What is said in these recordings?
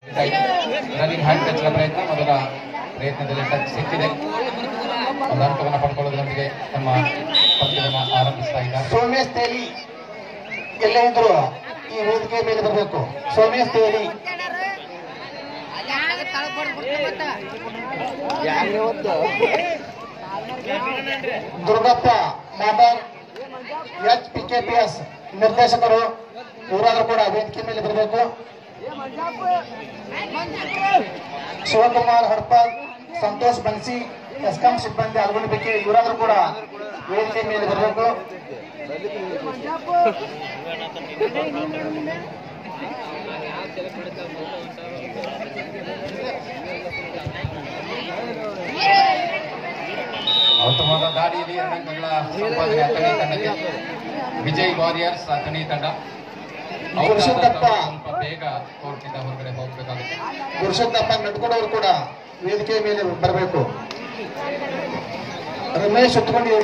Running hand touch ಪ್ರಯತ್ನ ಮೊದಲ ಪ್ರಯತ್ನದಲ್ಲಿ ಟಚ್ ಸಿಕ್ಕಿದೆ ಒಂದು ಅಂಕವನ್ನು ಪಡ್ಕೊಳ್ಳೋದ್ರೊಂದಿಗೆ ತಮ್ಮ ಪಂದ್ಯವನ್ನು ಆರಂಭಿಸ್ತಾ ಇದ್ದಾರೆ ಸೋಮೇಶ್ ತೇಲಿ ಎಲ್ಲೇ ಇದ್ರು ಈ ವೇದಿಕೆ ಮೇಲೆ ಬರಬೇಕು Somesh Teli Durgappa Madar H P K P S ನಿರ್ದೇಶಕರು ಇವರಾದ್ರೂ ಕೂಡ ವೇದಿಕೆ ಮೇಲೆ ಬರಬೇಕು ಶಿವಕುಮಾರ್ ಹಡ್ಪಾಲ್ ಸಂತೋಷ್ ಬನ್ಸಿ ಎಸ್ಕಾಂ ಸಿಬ್ಬಂದಿ ಅಲ್ಗೊಳ್ಬೇಕು ಇವರಾದ್ರೂ ಕೂಡ ವೇದಿಕೆ ಮೇಲೆ ಬರಬೇಕು ಉತ್ತಮವಾದ ದಾರಿಯಲ್ಲಿ ಎರಡು ಅಂಕಗಳ ಸಂಪಾದನೆ ಅಥಣಿ ತಂಡಕ್ಕೆ ವಿಜಯ್ ವಾರಿಯರ್ಸ್ ಅಥಣಿ ತಂಡ ಔಟ್ ಆದ ಪುರುಷೋತ್ತಪ್ಪ. ಸ್ವಲ್ಪ ಬೇಗ ಕೋರ್ಟಿಂದ ಹೊರಗಡೆ ಹೋಗಬೇಕಾಗುತ್ತೆ ಪುರುಷೋತ್ತಪ್ಪ ನಡ್ಕೊಂಡವರು ಕೂಡ ವೇದಿಕೆ ಮೇಲೆ ಬರಬೇಕು ರಮೇಶ್ ಉತ್ಕೊಂಡಿ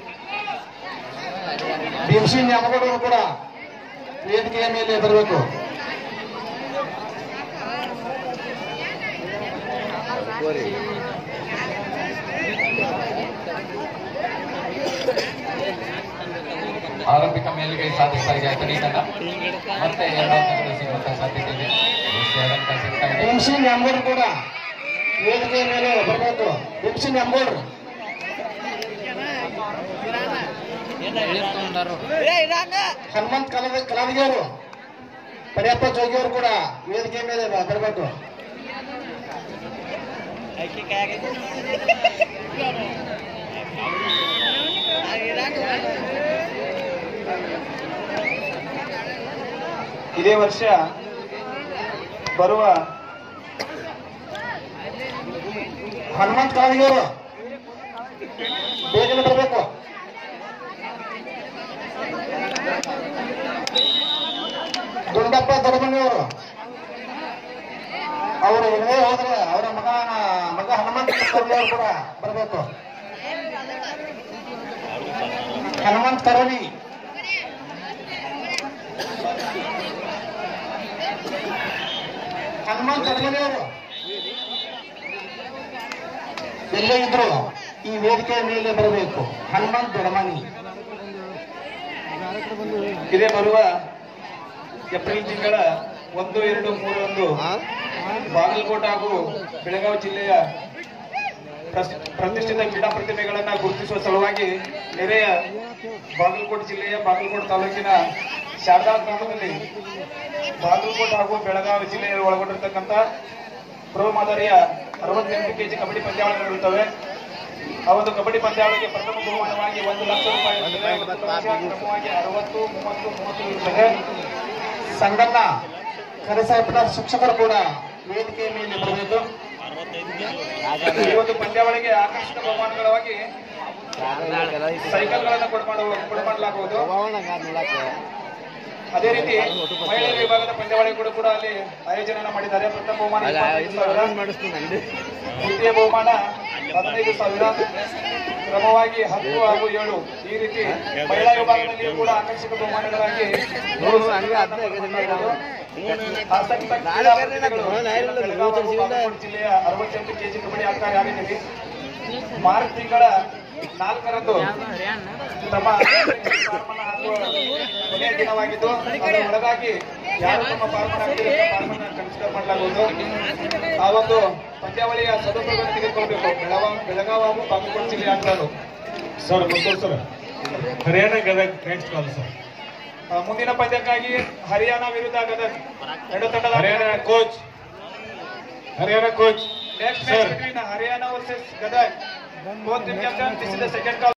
ಭೀಮಸಿ ನ್ಯಾಮಗೌಡರು ಕೂಡ ವೇದಿಕೆಯ ಮೇಲೆ ಬರಬೇಕು ಆರಂಭಿಕ ಮೇಲುಗೈ ಸಾಧಿಸ್ತಾ ಇದೆ ಅಥಣಿ ತಂಡ ಮತ್ತೆ ಎರಡು ಅಂಕಗಳು ಸಿಗುವಂತಹ ಸಾಧ್ಯತೆ ಇದೆ ಎಸ್ ಎರಡು ಅಂಕ ಸಿಗ್ತಾ ಇದೆ ಭೀಮಸಿ ನ್ಯಾಮಗೌಡರು ಕೂಡ ವೇದಿಕೆಯ ಮೇಲೆ ಬರಬೇಕು ಭೀಮಸಿ ನ್ಯಾಮಗೌಡರು ಹನುಮಂತ್ ಕಲದ ಕಲಾವಿದವರು ಪರ್ಯಪ್ಪ ಜೋಗಿಯವರು ಕೂಡ ವೇದಿಕೆ ಮೇಲೆ ಬರಬೇಕು ಇದೇ ವರ್ಷ ಬರುವ ಹನುಮಂತ್ ಕಲಾವಿದವರು ಬೇಗನೆ ಬರಬೇಕು ದುಂಡಪ್ಪ ದೊಡ್ಡಮನೆಯವರು ಅವರು ಎಲ್ಲೇ ಹೋದ್ರೆ ಅವರ ಮಗ ಮಗ ಹನುಮಂತ ಕರವಲಿ ಅವರು ಕೂಡ ಬರಬೇಕು ಹನುಮಂತ್ ಕರವಲಿ ಹನುಮಂತ್ ಕರವಲಿಯವರು ಎಲ್ಲೇ ಇದ್ರು ಈ ವೇದಿಕೆಯ ಮೇಲೆ ಬರಬೇಕು ಹನುಮಂತ್ ದೊಡಮನಿ ಇದೇ ಬರುವ ಏಪ್ರಿಲ್ ತಿಂಗಳ ಒಂದು ಎರಡು ಮೂರರಂದು ಬಾಗಲಕೋಟೆ ಹಾಗೂ ಬೆಳಗಾವಿ ಜಿಲ್ಲೆಯ ಪ್ರಸ್- ಪ್ರತಿಷ್ಠಿತ ಕ್ರೀಡಾ ಪ್ರತಿಭೆಗಳನ್ನ ಗುರುತಿಸುವ ಸಲುವಾಗಿ ನೆರೆಯ ಬಾಗಲಕೋಟೆ ಜಿಲ್ಲೆಯ ಬಾಗಲಕೋಟೆ ತಾಲೂಕಿನ ಶಾರದಾ ಗ್ರಾಮದಲ್ಲಿ ಬಾಗಲಕೋಟೆ ಹಾಗೂ ಬೆಳಗಾವಿ ಜಿಲ್ಲೆಯಲ್ಲಿ ಒಳಗೊಂಡಿರ್ತಕ್ಕಂಥ ಪ್ರೋ ಮಾದರಿಯ ಅರವತ್ತೆಂಟು ಕೆಜಿ ಕಬಡ್ಡಿ ಪಂದ್ಯಾವಳಿಗಳು ಇರುತ್ತವೆ ಆ ಒಂದು ಕಬಡ್ಡಿ ಪಂದ್ಯಾವಳಿಗೆ ಪ್ರಥಮ ಬಹುಮಾನವಾಗಿ ಒಂದು ಲಕ್ಷ ರೂಪಾಯಿ ಇರುತ್ತದೆ. ಮತ್ತು ಕ್ರಮವಾಗಿ ಅರವತ್ತು ಮೂವತ್ತು ಮೂವತ್ತು ಇರುತ್ತದೆ ಸಂಗಣ್ಣ ಕರೆಸಾಹೇಬರ ಶಿಕ್ಷಕರು ಕೂಡ ವೇದಿಕೆಯ ಮೇಲೆ ಬರಬೇಕು ಈ ಒಂದು ಪಂದ್ಯಾವಳಿಗೆ ಆಕರ್ಷಕ ಬಹುಮಾನಗಳವಾಗಿ ಸೈಕಲ್ಗಳನ್ನು ಕೊಡ್ಮಾಡು ಕೊಡ್ಮಾಡಲಾಗುವುದು ಅದೇ ರೀತಿ ಮಹಿಳೆಯರ ವಿಭಾಗದ ಪಂದ್ಯಾವಳಿ ಕೂಡ ಕೂಡ ಅಲ್ಲಿ ಆಯೋಜನೆ ಮಾಡಿದ್ದಾರೆ ಪ್ರಥಮ ಬಹುಮಾನ ಇಪ್ಪತ್ತೈದು ಸಾವಿರ ದ್ವಿತೀಯ ಬಹುಮಾನ ಹದಿನೈದು ಸಾವಿರ ಕ್ರಮವಾಗಿ ಹತ್ತು ಹಾಗೂ ಏಳು ಈ ರೀತಿ ಮಹಿಳಾ ವಿಭಾಗದಲ್ಲಿಯೂ ಕೂಡ ಆಕರ್ಷಕ ಬಹುಮಾನಗಳಾಗಿ ಆಸಕ್ತ ಕ್ರೀಡಾಪಟುಗಳು ಬೆಳಗಾವಿ ಹಾಗೂ ಬಾಗಲಕೋಟೆ ಜಿಲ್ಲೆಯ ಅರವತ್ತೆಂಟು ಕೆಜಿ ಕಬಡ್ಡಿ ಆಡ್ತಾರೆ ಆಗಿದ್ದೀವಿ ಮಾರ್ಚ್ ತಿಂಗಳ ನಾಲ್ಕರಂದು ತಮ್ಮ ಫಾರ್ಮನ್ನ ಹಾಕುವ ಕೊನೆಯ ದಿನವಾಗಿದ್ದು ಅದರ ಒಳಗಾಗಿ ಯಾರು ತಮ್ಮ ಫಾರ್ಮನ್ನ ಹಾಕಿದ್ರೆ ಫಾರ್ಮನ್ನ ಕನ್ಸಿಡರ್ ಮಾಡಲಾಗುವುದು ಆ ಒಂದು ಪಂದ್ಯಾವಳಿಯ ಸದುಪಯೋಗ ತೆಗೆದುಕೊಳ್ಬೇಕು ಬೆಳಗಾವಿ ಬೆಳಗಾವಿ ಹಾಗೂ ಬಾಗಲಕೋಟೆ ಜಿಲ್ಲೆ ಆಟಗಾರರು sir Muttur sir Haryana Gadag next call sir ಆ, ಮುಂದಿನ ಪಂದ್ಯಕ್ಕಾಗಿ ಹರಿಯಾಣ ವಿರುದ್ಧ ಗದಗ್ ಎರಡು ತಂಡದ Haryana coach Haryana coach next Sir. Match between Haryana versus Gadag both team captain this is the second call